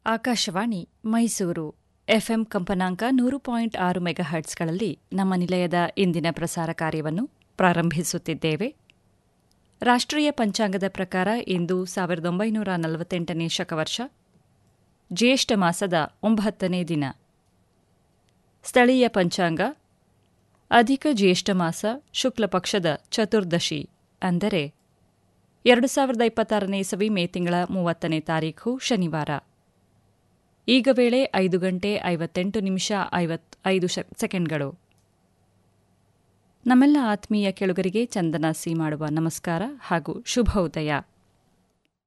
Akashvani Mysuru FM ಕಂಪನಾಂಕ ನೂರು point ಆರು ಮೆಗಾಹರ್ಟ್ಸ್ಗಳಲ್ಲಿ ನಮ್ಮ ನಿಲಯದ ಇಂದಿನ ಪ್ರಸಾರ ಕಾರ್ಯವನ್ನು ಪ್ರಾರಂಭಿಸುತ್ತಿದ್ದೇವೆ ರಾಷ್ಟ್ರೀಯ ಪಂಚಾಂಗದ ಪ್ರಕಾರ ಇಂದು ಸಾವಿರದ ಒಂಬೈನೂರ ನಲವತ್ತೆಂಟನೇ ಶಕವರ್ಷ ಜ್ಯೇಷ್ಠ ಮಾಸದ ಒಂಬತ್ತನೇ ದಿನ ಸ್ಥಳೀಯ ಪಂಚಾಂಗ ಅಧಿಕ ಜ್ಯೇಷ್ಠ ಮಾಸ ಶುಕ್ಲ ಪಕ್ಷದ ಚತುರ್ದಶಿ ಅಂದರೆ ಎರಡು ಸಾವಿರದ ಇಪ್ಪತ್ತಾರನೇ ಇಸವಿ ಮೇ ತಿಂಗಳ ಮೂವತ್ತನೇ ತಾರೀಖು ಶನಿವಾರ ಈಗ ವೇಳೆ ಐದು ಗಂಟೆ ಐವತ್ತೆಂಟು ನಿಮಿಷ ಐವತ್ ಐದು ಸೆಕೆಂಡ್ಗಳು ನಮ್ಮೆಲ್ಲ ಆತ್ಮೀಯ ಕೆಳುಗರಿಗೆ ಚಂದನ ಸಿ ಮಾಡುವ ನಮಸ್ಕಾರ ಹಾಗೂ ಶುಭೋದಯ